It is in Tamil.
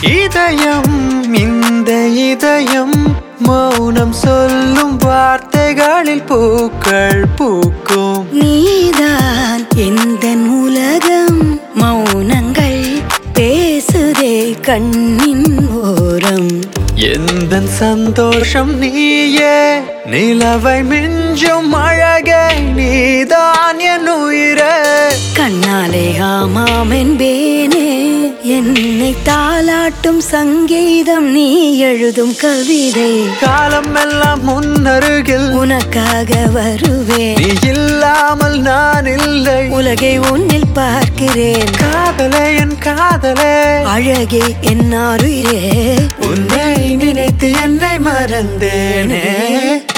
இதயம் இந்த இதயம் மௌனம் சொல்லும் வார்த்தைகளில் பூக்கள் பூக்கும் நீதான் எந்த உலகம் மௌனங்கள் பேசுதே கண்ணின் ஓரம் எந்த சந்தோஷம் நீயே நிலவை மிஞ்சும் அழகை நீதான் என் உயிரே கண்ணாலே ஆமாம் என்பேனே என்னை தாளாட்டும் சங்கீதம் நீ எழுதும் கவிதை காலம் எல்லாம் முன்னருகில் உனக்காக வருவேன் நீ இல்லாமல் நான் இல்லை உலகை உன்னில் பார்க்கிறேன் காதலே என் காதலே அழகே என்னாருயிரே உன்னை நினைத்து என்னை மறந்தேனே